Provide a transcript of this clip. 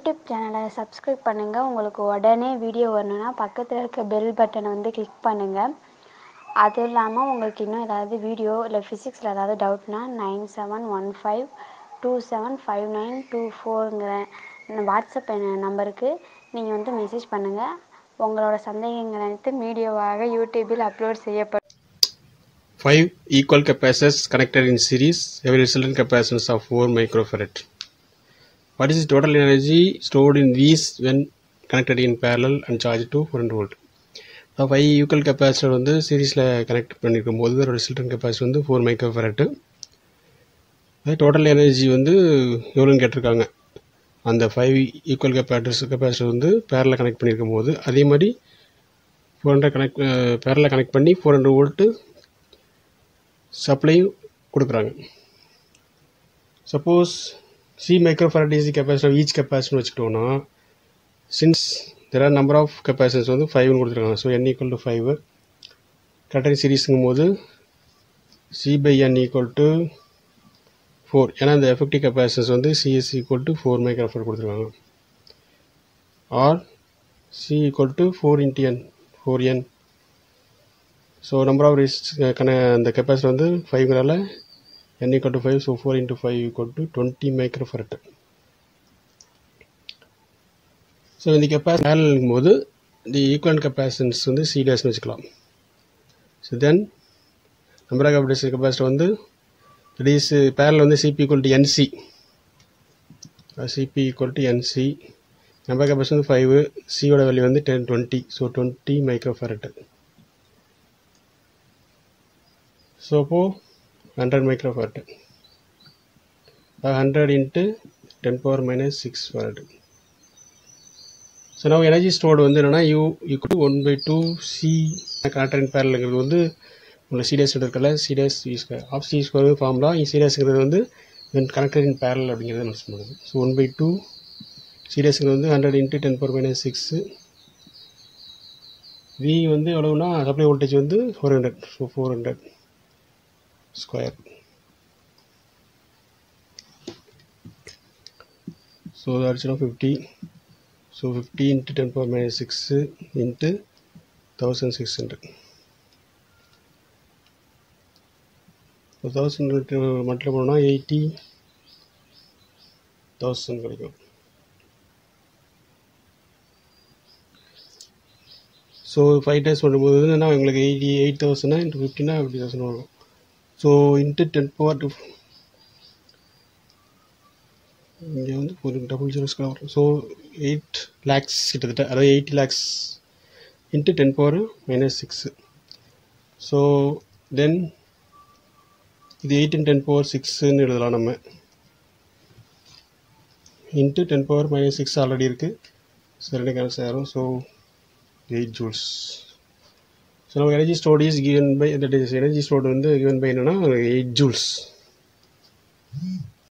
YouTube சேனலை subscribe பண்ணுங்கள் உங்களுக்கு உடனே வீடியோ வரணுன்னா பக்கத்தில் இருக்க பெல் பட்டனை வந்து கிளிக் பண்ணுங்கள் அதுவும் இல்லாமல் உங்களுக்கு இன்னும் ஏதாவது வீடியோ இல்லை ஃபிசிக்ஸில் ஏதாவது டவுட்னா nine seven one five two seven five nine two ஃபோருங்கிற வாட்ஸ்அப் நம்பருக்கு நீங்கள் வந்து மெசேஜ் பண்ணுங்கள் உங்களோட சந்தேகங்கள் அனைத்து வீடியோவாக யூடியூபில் அப்லோட் செய்யப்படும் Five equal capacitors connected in series have a resultant capacitance of 4 microfarad. What is the total energy stored in these when connected in parallel and charged to 400 volt? இப்போ ஃபைவ் ஈக்குவல் கெப்பாசிட்டர் வந்து சீரீஸில் connect பண்ணியிருக்கும் போது அதோட resultant capacity வந்து four micro farad அது total energy வந்து எவ்வளோன்னு கேட்டிருக்காங்க அந்த ஃபைவ் ஈக்குவல் கெப்பாசிட்டர்ஸ் கெப்பாசிட்டர் வந்து பேரலில் கனெக்ட் பண்ணியிருக்கும் போது அதே மாதிரி ஃபோர் ஹண்ட்ரட் கனெக்ட் பேரலில் கனெக்ட் பண்ணி ஃபோர் ஹண்ட்ரட் வோல்ட்டு சப்ளையும் கொடுக்குறாங்க suppose C microfarad is the capacity of each கெப்பாசிட்டின்னு வச்சுக்கிட்டோம்னா since there are number of capacitance வந்து ஃபைவ்னு கொடுத்துருக்காங்க so N equal to five கட்டரி சீரீஸுங்கும் போது C by N equal to four ஏன்னா இந்த எஃபெக்டிவ் கெப்பாசிட்டன்ஸ் வந்து C S equal to four microfarad கொடுத்துருக்காங்க or C equal to four into N four N so number of ரீஸ் கன அந்த கெப்பாசிட்டி வந்து ஃபைவ்ங்கிறனால N equal to five so four into five equal to twenty micro farad so இந்த capacity மேலும் போது the equal capacitance வந்து சிடிஎஸ்னு வச்சுக்கலாம் so then number of capacity capacity வந்து இட் இஸ் பேரல் வந்து C P equal to N C C P equal to N C number capacity வந்து five சியோட வேல்யூ வந்து ten twenty so twenty micro farad So, po 100 microfarad. Uh, 100 into 10 power minus 6 farad. So, now energy stored வந்து என்னன்னா U equal to 1 by 2 C connected in parallelங்கிறது வந்து உங்களை series எடுக்கல series V square of C square formula சீரியஸ்ங்கிறது வந்து when connected in parallel அப்படிங்கிறத mention பண்ணுது so one by two சீரியஸ்ங்கிறது வந்து hundred into ten power minus six V வந்து எவ்வளவுனா சப்ளை வோல்டேஜ் வந்து four hundred so four hundred square. So that's you know 50. So 50 into 10 power minus 6 into 1600. So 1000 multiply பண்ணா 80 1000 கிடைக்கும் so five days பண்ணும்போது என்னன்னா உங்களுக்கு எயிட்டி எயிட் தௌசண்ட்னா into ஃபிஃப்டினா ஃபிஃப்டி தௌசண்ட் வரும் so into ten power two இங்கே வந்து ஒரு டபுள் ஜீரோஸ் வரும் ஸோ எயிட் லேக்ஸ் கிட்டத்தட்ட அதாவது eighty lakhs into ten power minus six so then இது எயிட் இன் டென் பவர் சிக்ஸுன்னு எழுதலாம் நம்ம into ten power minus six already இருக்குது ஸோ ரெண்டு கேன்சல் ஆயிரும் ஸோ எயிட் ஜூல்ஸ் ஸோ நம்ம energy stored is given by that is energy stored வந்து கிவன் பை என்னன்னா எயிட் ஜூல்ஸ்